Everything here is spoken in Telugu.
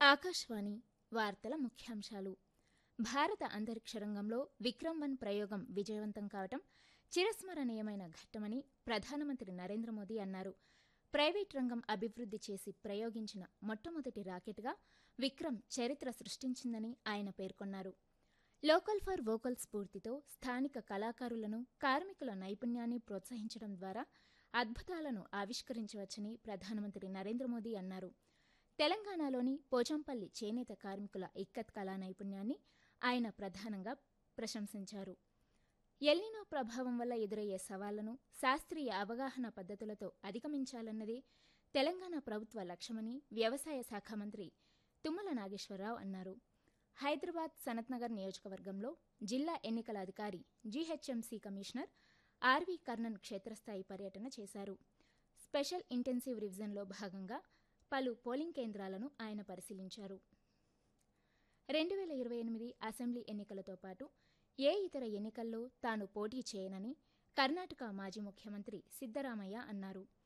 ఆకాశవాణి వార్తల ముఖ్యాంశాలు భారత అంతరిక్ష రంగంలో విక్రమ్ వన్ ప్రయోగం విజయవంతం కావటం చిరస్మరణీయమైన ఘట్టమని ప్రధానమంత్రి నరేంద్ర మోదీ అన్నారు ప్రైవేట్ రంగం అభివృద్ది చేసి ప్రయోగించిన మొట్టమొదటి రాకెట్గా విక్రమ్ చరిత్ర సృష్టించిందని ఆయన పేర్కొన్నారు లోకల్ ఫర్ వోకల్ స్ఫూర్తితో స్థానిక కళాకారులను కార్మికుల నైపుణ్యాన్ని ప్రోత్సహించడం ద్వారా అద్భుతాలను ఆవిష్కరించవచ్చని ప్రధానమంత్రి నరేంద్ర మోదీ అన్నారు తెలంగాణలోని పోచంపల్లి చేనేత కార్మికుల ఇక్కత్ కళా నైపుణ్యాన్ని ఆయన ప్రధానంగా ప్రశంసించారు ఎల్నినో ప్రభావం వల్ల ఎదురయ్యే సవాళ్లను శాస్త్రీయ అవగాహన పద్ధతులతో అధిగమించాలన్నదే తెలంగాణ ప్రభుత్వ లక్ష్యమని వ్యవసాయ శాఖ మంత్రి తుమ్మల నాగేశ్వరరావు అన్నారు హైదరాబాద్ సనత్నగర్ నియోజకవర్గంలో జిల్లా ఎన్నికల అధికారి జీహెచ్ఎంసీ కమిషనర్ ఆర్వీ కర్ణన్ క్షేత్రస్థాయి పర్యటన చేశారు స్పెషల్ ఇంటెన్సివ్ రివిజన్లో భాగంగా పలు పోలింగ్ కేంద్రాలను ఆయన పరిశీలించారు రెండు వేల ఇరవై ఎనిమిది అసెంబ్లీ ఎన్నికలతో పాటు ఏ ఇతర ఎన్నికల్లో తాను పోటీ చేయనని కర్ణాటక మాజీ ముఖ్యమంత్రి సిద్దరామయ్య అన్నారు